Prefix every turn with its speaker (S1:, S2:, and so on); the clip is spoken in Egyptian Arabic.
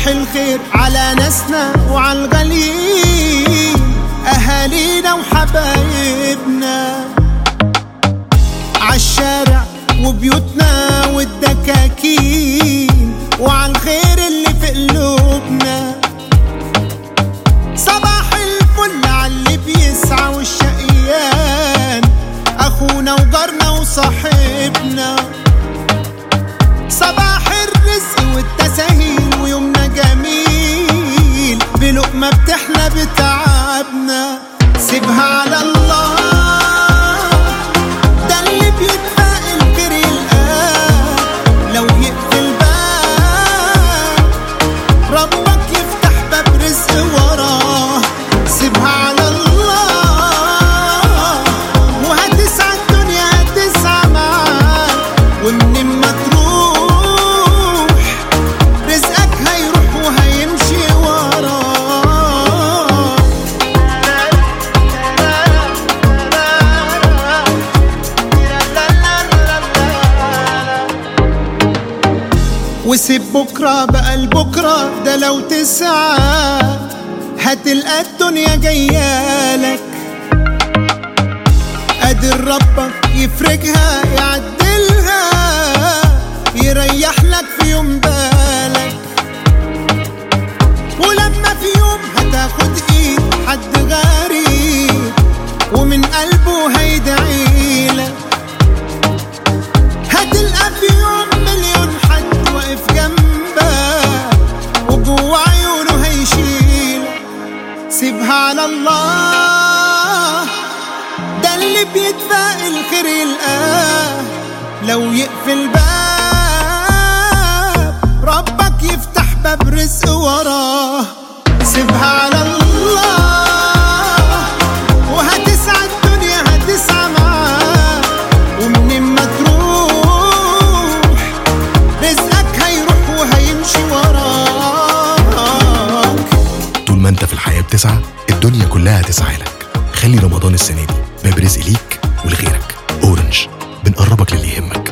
S1: صباح الخير على ناسنا وعلى الغاليين أهالينا وحبايبنا عالشارع وبيوتنا والدكاكين وعلى الخير اللي في قلوبنا صباح الفل عاللي بيسعى والشقيان أخونا وجارنا وصاحبنا صباح الرزق والتساهيل ويومنا جميل بلقمة بتحلى بتعبنا سيبها على الله ده اللي بيتفائل خير يلقاه لو يقفل باب ربك يفتح باب رزق وراه سيبها على الله وهتسعى الدنيا هتسعى معاك ومن ما تروح رزقك هيروح وهيمشي وراه وسيب بكرة بقى لبكرة ده لو تسعى هتلقى الدنيا جايالك قادر ربك يفرجها يعدلها يريح لك في يوم بالك ولما في يوم هتاخد ايد حد غريب ومن قلبه هيدعيلك هتلقى في يوم مليون حد واقف جنبك وجوه عيونه هيشيلك سيبها على الله ده اللي بيتفائل خير يلقاه لو يقفل باب ربك يفتح باب رزق وراه سيبها على الله وهتسعى الدنيا هتسعى معاه ومن ما تروح رزقك هيروح وهيمشي وراك
S2: طول ما انت في الحياة بتسعى الدنيا كلها هتسعى لك خلي رمضان السنة دي باب رزق ليك ولغيرك اورنج بنقربك للي يهمك